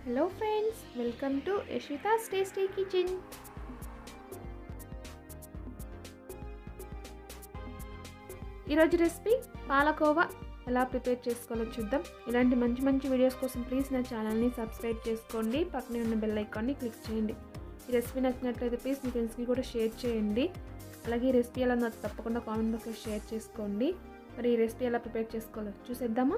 hello friends welcome to Yashwitha's tasty kitchen ఈరోజు recipe palkova ఎలా prepare చేసుకోవాలో చూద్దాం ఇలాంటి మంచి మంచి వీడియోస్ కోసం ప్లీజ్ నా ఛానల్ని సబ్స్క్రైబ్ చేసుకోండి పక్కనే ఉన్న బెల్ ఐకాన్ని క్లిక్ చేయండి ఈ రెసిపీ నచ్చినట్లయితే ప్లీజ్ మీ ఫ్రెండ్స్కి కూడా షేర్ చేయండి అలాగే ఈ రెసిపీ ఎలా నాకు తప్పకుండా కామెంట్ బాక్స్లో షేర్ చేసుకోండి మరి ఈ రెసిపీ ఎలా ప్రిపేర్ చేసుకోవాలో చూసేద్దామా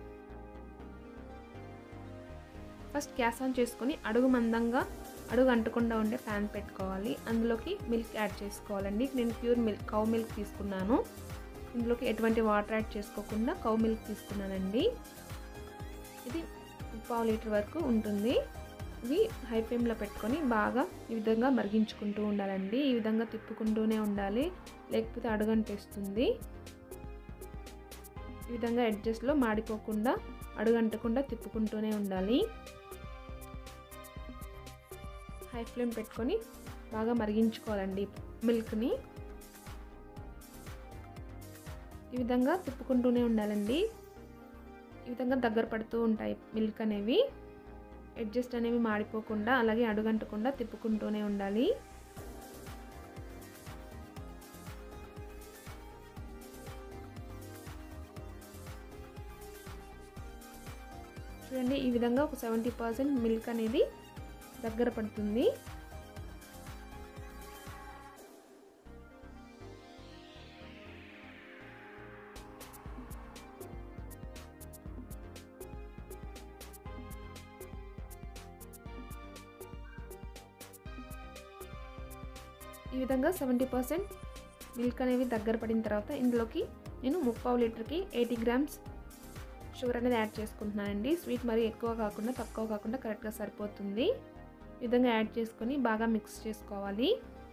ఫస్ట్ గ్యాస్ ఆన్ చేసుకొని అడుగు మందంగా అడుగు అంటకుండా ఉండే ప్యాన్ పెట్టుకోవాలి అందులోకి మిల్క్ యాడ్ చేసుకోవాలండి నేను ప్యూర్ మిల్క్ కౌ మిల్క్ తీసుకున్నాను ఇందులోకి ఎటువంటి వాటర్ యాడ్ చేసుకోకుండా కౌ మిల్క్ తీసుకున్నానండి ఇది పావు లీటర్ వరకు ఉంటుంది ఇవి హై ఫ్లేమ్లో పెట్టుకొని బాగా ఈ విధంగా మరిగించుకుంటూ ఉండాలండి ఈ విధంగా తిప్పుకుంటూనే ఉండాలి లేకపోతే అడుగంటేస్తుంది ఈ విధంగా ఎడ్జస్ట్లో మాడిపోకుండా అడుగంటకుండా తిప్పుకుంటూనే ఉండాలి హై ఫ్లేమ్ పెట్టుకొని బాగా మరిగించుకోవాలండి మిల్క్ని ఈ విధంగా తిప్పుకుంటూనే ఉండాలండి ఈ విధంగా దగ్గర పడుతూ ఉంటాయి మిల్క్ అనేవి అడ్జస్ట్ అనేవి మాడిపోకుండా అలాగే అడుగంటకుండా తిప్పుకుంటూనే ఉండాలి చూడండి ఈ విధంగా ఒక సెవెంటీ పర్సెంట్ మిల్క్ అనేది దగ్గర పడుతుంది ఈ విధంగా సెవెంటీ పర్సెంట్ మిల్క్ అనేవి దగ్గర పడిన తర్వాత ఇందులోకి నేను ముప్పావు లీటర్కి ఎయిటీ గ్రామ్స్ షుగర్ అనేది యాడ్ చేసుకుంటున్నానండి స్వీట్ మరీ ఎక్కువ కాకుండా తక్కువ కాకుండా కరెక్ట్గా సరిపోతుంది ఈ విధంగా యాడ్ చేసుకొని బాగా మిక్స్ చేసుకోవాలి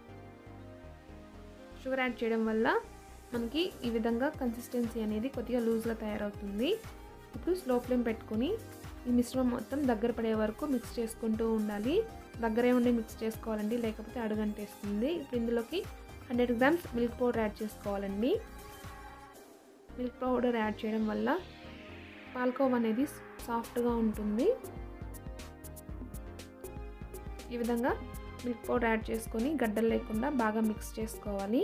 షుగర్ యాడ్ చేయడం వల్ల మనకి ఈ విధంగా కన్సిస్టెన్సీ అనేది కొద్దిగా లూజ్గా తయారవుతుంది ఇప్పుడు స్లో ఫ్లేమ్ పెట్టుకొని ఈ మిశ్రమం మొత్తం దగ్గర పడే వరకు మిక్స్ చేసుకుంటూ ఉండాలి దగ్గరే ఉండి మిక్స్ చేసుకోవాలండి లేకపోతే అడుగంటేస్తుంది ఇప్పుడు ఇందులోకి hundred grams milk powder add చేసుకోవాలండి మిల్క్ పౌడర్ యాడ్ చేయడం వల్ల పాల్కోవా అనేది సాఫ్ట్గా ఉంటుంది ఈ విధంగా మిల్క్ పౌడర్ యాడ్ చేసుకొని గడ్డలు లేకుండా బాగా మిక్స్ చేసుకోవాలి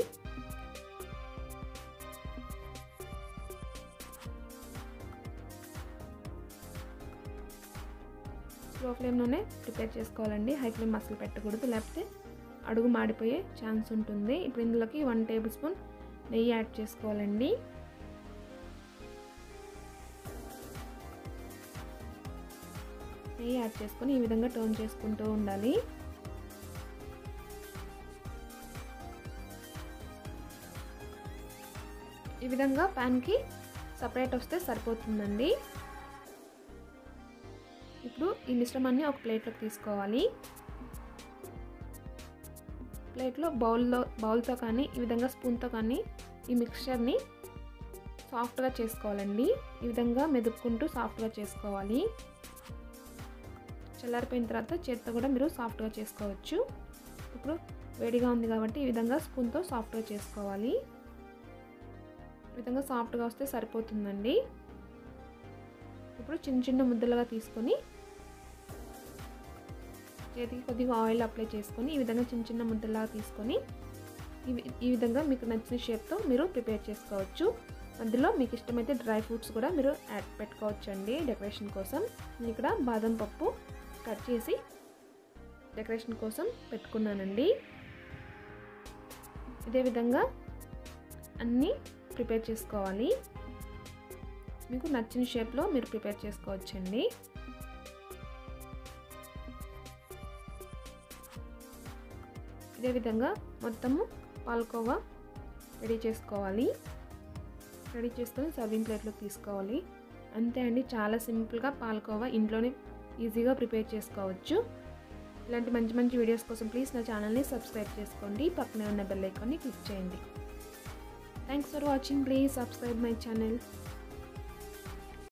స్లో ఫ్లేమ్లోనే ప్రిపేర్ చేసుకోవాలండి హై ఫ్లేమ్ అసలు పెట్టకూడదు లేకపోతే అడుగు మాడిపోయే ఛాన్స్ ఉంటుంది ఇప్పుడు ఇందులోకి వన్ టేబుల్ స్పూన్ నెయ్యి యాడ్ చేసుకోవాలండి నెయ్యి యాడ్ చేసుకొని ఈ విధంగా టర్న్ చేసుకుంటూ ఉండాలి ఈ విధంగా ప్యాన్కి సపరేట్ వస్తే సరిపోతుందండి ఇప్పుడు ఈ మిశ్రమాన్ని ఒక ప్లేట్లోకి తీసుకోవాలి ప్లేట్లో బౌల్లో బౌల్తో కానీ ఈ విధంగా స్పూన్తో కానీ ఈ మిక్చర్ని సాఫ్ట్గా చేసుకోవాలండి ఈ విధంగా మెదుపుకుంటూ సాఫ్ట్గా చేసుకోవాలి చల్లారిపోయిన తర్వాత చేత్తో కూడా మీరు సాఫ్ట్గా చేసుకోవచ్చు ఇప్పుడు వేడిగా ఉంది కాబట్టి ఈ విధంగా స్పూన్తో సాఫ్ట్గా చేసుకోవాలి ఈ విధంగా సాఫ్ట్గా వస్తే సరిపోతుందండి ఇప్పుడు చిన్న చిన్న ముద్దలుగా తీసుకొని చేతికి కొద్దిగా ఆయిల్ అప్లై చేసుకొని ఈ విధంగా చిన్న చిన్న ముద్దలాగా తీసుకొని ఈ విధంగా మీకు నచ్చిన షేప్తో మీరు ప్రిపేర్ చేసుకోవచ్చు అందులో మీకు ఇష్టమైతే డ్రై ఫ్రూట్స్ కూడా మీరు యాడ్ పెట్టుకోవచ్చు అండి డెకరేషన్ కోసం నేను ఇక్కడ బాదం పప్పు కట్ చేసి డెకరేషన్ కోసం పెట్టుకున్నానండి ఇదే విధంగా అన్నీ ప్రిపేర్ చేసుకోవాలి మీకు నచ్చిన షేప్లో మీరు ప్రిపేర్ చేసుకోవచ్చండి ఇదే విధంగా మొత్తము పాల్కోవా రెడీ చేసుకోవాలి రెడీ చేసుకొని సర్వింగ్ ప్లేట్లోకి తీసుకోవాలి అంతే అండి చాలా సింపుల్గా పాల్కోవా ఇంట్లోనే ఈజీగా ప్రిపేర్ చేసుకోవచ్చు ఇలాంటి మంచి మంచి వీడియోస్ కోసం ప్లీజ్ నా ఛానల్ని సబ్స్క్రైబ్ చేసుకోండి పక్కనే ఉన్న బెల్ ఐకాన్ని క్లిక్ చేయండి thanks for watching please subscribe my channel